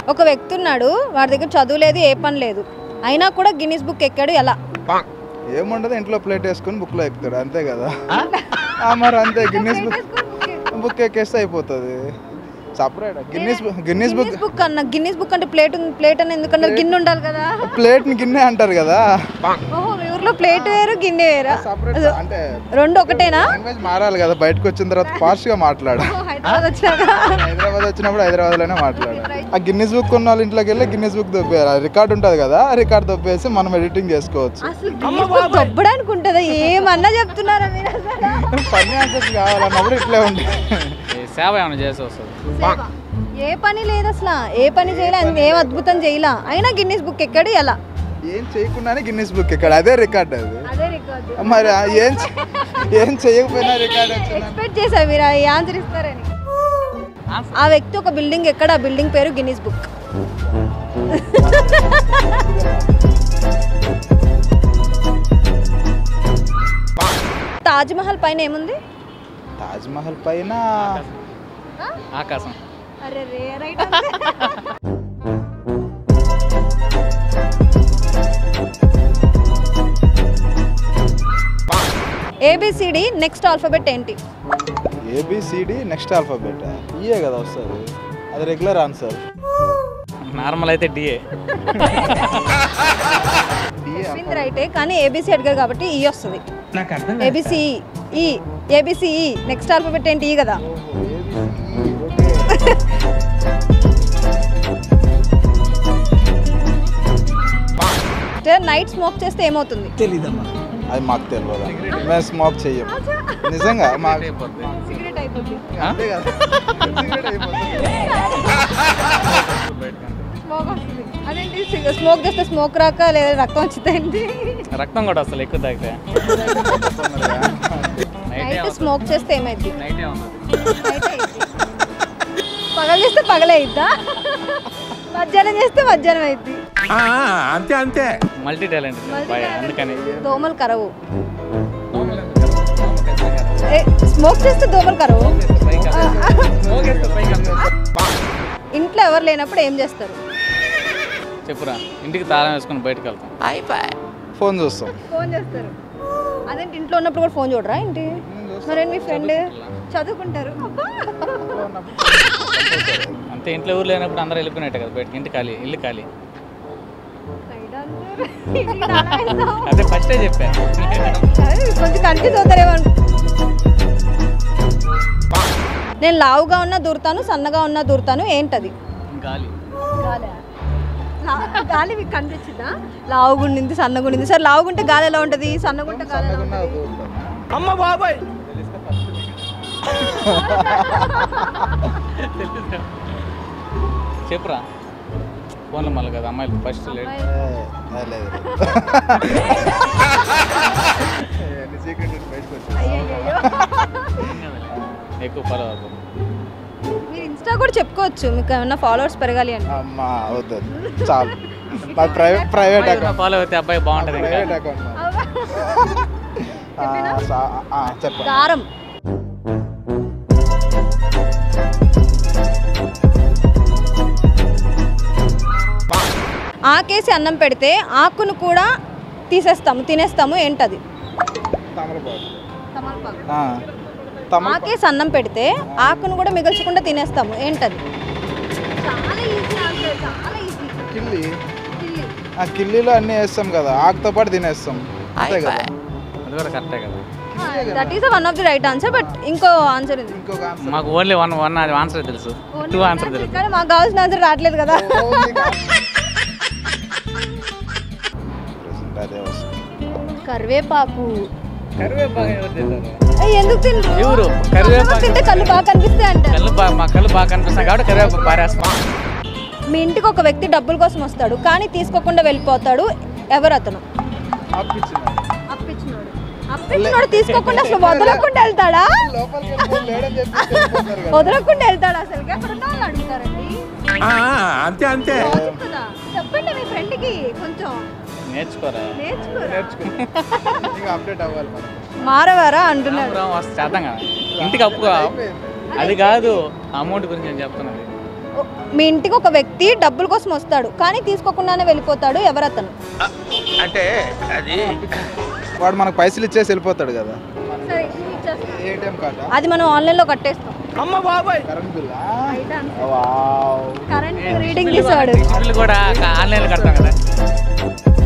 ఒక వ్యక్తి ఉన్నాడు వాడి దగ్గర చదువు లేదు ఏ పని లేదు అయినా కూడా గిన్నీస్ బుక్ ఎక్కాడు ఎలా ఏముండదు ఇంట్లో ప్లేట్ వేసుకొని బుక్లో ఎక్కుతాడు అంతే కదా ఆ, మరి అంతే గిన్నీస్ బుక్ బుక్ ఎక్కేస్తే అయిపోతుంది separate Guinness book Guinness book Guinness book అన్న గిన్నీస్ బుక్ అంటే ప్లేట్ ఉంది ప్లేట్ అని ఎందుకన్నారు గిన్నె ఉండాలి కదా ప్లేట్ని గిన్నె అంటారు కదా ఓహో మీ ఊర్లో ప్లేట్ వేరు గిన్నె వేరా సపరేట్ అంటే రెండు ఒకటేనా లాంగ్వేజ్ మారాలి కదా బయటకు వచ్చిన తర్వాత ఫాస్ట్గా మాట్లాడు ఓ, హైదరాబాద్ వచ్చాక హైదరాబాద్ వచ్చినప్పుడు హైదరాబాద్లోనే మాట్లాడు ఆ గిన్నీస్ బుక్ ఉన్న వాళ్ళ ఇంట్లోకి వెళ్ళి గిన్నీస్ బుక్ దొబ్బేయాలి రికార్డ్ ఉంటుంది కదా ఆ రికార్డ్ దొబ్బేసి మనం ఎడిటింగ్ చేసుకోవచ్చు అసలు గిన్నీస్ బుక్ దొబ్బడానికి ఉంటుందా ఏమన్నా చెప్తున్నారా మీరు అసలు ఫన్నీ ఆన్సర్స్ కావాలన్నప్పుడు ఇట్లే ఉంటుంది ఈ సేవ ఏమైనా చేసి వస్తుంది సేవ. ఏ పని లేదు అసలు ఏ పని చేయలే ఏం అద్భుతం చేయలా అయినా గిన్నీస్ బుక్ ఎక్కాడు ఎలా ఏం చేయకుండానే గిన్నీస్ బుక్ ఇక్కడ అదే రికార్డ్ అది అదే రికార్డు మరి ఆ ఏం చే- ఏం చేయకపోయినా రికార్డ్ వచ్చింది ఎక్స్పెక్ట్ చేశారు మీరు ఈ ఆన్సర్ ఇస్తారని ఆ వ్యక్తి ఒక బిల్డింగ్ ఎక్కడ ఆ బిల్డింగ్ పేరు గిన్నీస్ బుక్ తాజ్ మహల్ పైన ఏముంది తాజ్ మహల్ పైన ఆకాశం అరే రే రైట్ ఏబిసిడి నెక్స్ట్ ఆల్ఫాబెట్ ఏంటి ఏబిసిడి నెక్స్ట్ ఆల్ఫాబెట్ ఇయే కదా వస్తుంది అది రెగ్యులర్ ఆన్సర్ నార్మల్ అయితే డిఏ చెప్పింది రైటే కానీ ఏబిసి అడిగారు కాబట్టి ఈ వస్తుంది ఏబిసి ఈ ఏబిసి ఈ నెక్స్ట్ ఆల్ఫాబెట్ ఏంటి ఈ కదా నైట్ స్మోక్ చేస్తే ఏమవుతుంది అది మాకు తెలియదు మేము స్మోక్ చెయ్యం నిజంగా మా సిగరెట్ అయిపోతుంది అంతే కదా Cigarette అయిపోతుంది. స్మోక్ వస్తుంది అదేంటి స్మోక్ చేస్తే స్మోక్ రాక లేదా రక్తం వచ్చిందండి రక్తం కూడా అసలు ఎక్కువ తాగితే నైటే నైట్ స్మోక్ చేస్తే ఏమైంది నైటే ఉన్నది పగలు చేస్తే పగలే అయిద్దా మధ్యాహ్నం చేస్తే మధ్యాహ్నం అయింది అంతే అంతే మల్టీ టాలెంట్ బాయ్ అందుకని దోమలు కరవు ఏ, స్మోక్ చేస్తే దోమలు కరవు ఇంట్లో ఎవరు లేనప్పుడు ఏం చేస్తారు చెప్పురా ఇంటికి తాళం వేసుకొని బయటకు వెళ్తాం ఫోన్ చూస్తాం ఫోన్ చేస్తారు అదేంటి ఇంట్లో ఉన్నప్పుడు కూడా ఫోన్ చూడరా ఏంటి మరేంటి మీ ఫ్రెండ్ చదువుకుంటారు అబ్బా. అంతే ఇంట్లో ఊరు లేనప్పుడు అందరూ వెళ్ళిపోయినట్టే కదా బయటకి ఇంటి ఖాళీ ఇల్లు ఖాళీ Right answer. ఇది చాలా వేస్తావు. అదే ఫస్టే చెప్పాను అదే, కొంచెం కన్ఫ్యూజ్ అవుతారేమో అను- నేను లావుగా ఉన్నా దూరుతాను సన్నగా ఉన్నా దూరుతాను ఏంటది గాలి లా- గాలి మీకు కనిపించిందా లావుగుండింది సన్నగుండింది సరే లావుగుంటే గాలి ఎలా ఉంటుంది సన్నగుంటే గాలి ఎలా ఉంటుంది అమ్మ బాబాయ్ చెప్పురా ఫోన్లో మళ్ళీ కదా అమ్మాయిలు ఫస్ట్ లేట్ అమ్మాయి- ఏ, ఏ, లేదు ఎన్ని secret ఉంది బయటకు వచ్చి. అయ్యయ్యయ్యో. ఎక్కువ ఫాలో అవ్వకు మీరు ఇన్స్టా కూడా చెప్పుకోవచ్చు మీకు ఏమన్నా ఫాలోవర్స్ పెరగాలి అని అమ్మా వద్దు చాలు మా ప్రైవేట్ ప్రైవేట్ అకౌంట్ ఫాలో అయితే అబ్బాయి బాగుంటుంది ఇంకా ప్రైవేట్ అకౌంట్ చెప్పండి దారం ఆకేసి అన్నం పెడితే ఆకును కూడా తీసేస్తాము తినేస్తాము ఏంటది తమలపాకు ఆ, తమలపాకు ఆకేసి అన్నం పెడితే ఆకును కూడా మిగల్చకుండా తినేస్తాము ఏంటది చాలా ఈజీ ఆన్సర్ చాలా ఈజీ కిల్లి ఆ కిల్లీలో అన్నీ వేస్తాం కదా ఆకుతో పాటు తినేస్తాం అంతే కదా అది కూడా కరెక్టే కదా that is one of the right answer but ఇంకో ఆన్సర్ ఉంది ఇంకొక answer. మాకు ఓన్లీ వన్ వన్ ఆన్సర్ తెలుసు టూ ఆన్సర్ తెలుసు కానీ మాకు కావాల్సిన ఆన్సర్ రావట్లేదు కదా Present అదే వస్తుంది కరివేపాకు కరివేపాకు ఎవరు తింటారు ఏయ్, ఎందుకు తినరు ఎవరు? కరివేపాకు కరివేపాకు తింటే కళ్ళు బాగా కనిపిస్తాయి అంటారు కళ్ళు బాగా మా కళ్ళు బాగా కనిపిస్తాయి కాబట్టి కరివేపాకు పారేస్తాం మీ ఇంటికి ఒక వ్యక్తి డబ్బుల కోసం వస్తాడు కానీ తీసుకోకుండా వెళ్ళిపోతాడు ఎవరు అతను ఆపిచ్చింది. అప్పించినోడు అప్పించినోడు తీసుకోకుండా అసలు వదలకుండా వెళ్తాడా లోపలికి వెళ్ళి లేడని చెప్పి వెళ్ళిపోతారు కదా. వదలకుండా వెళ్తాడు అసలు అక్కడ ఉన్న వాళ్ళు అడుగుతారండి అంతే అంతే లాజిక్ కదా. చెప్పండి మీ ఫ్రెండ్కి కొంచెం నేర్చుకోరా నేర్చుకోరా నేర్చుకుని ఇంకా అప్డేట్ అవ్వాలి మనం మారవారా అంటున్నాడు రామ్ రామ్ వస్తే చేద్దాం కదా ఇంటికి అప్పు అది కాదు అమౌంట్ గురించి నేను చెప్తున్నది మీ ఇంటికి ఒక వ్యక్తి డబ్బుల కోసం వస్తాడు కానీ తీసుకోకుండానే వెళ్ళిపోతాడు ఎవరతను అంటే అది వాడు మనకు పైసలు ఇచ్చేసి వెళ్ళిపోతాడు కదా ఏటీఎం కార్డా అది మనం ఆన్లైన్లో కట్టేస్తాం అమ్మ బాబాయ్ కరెంట్ బిల్లా వావ్ కరెంట్ రీడింగ్ తీసాడు బిల్లు కూడా ఆన్లైన్లో కడతాం కదా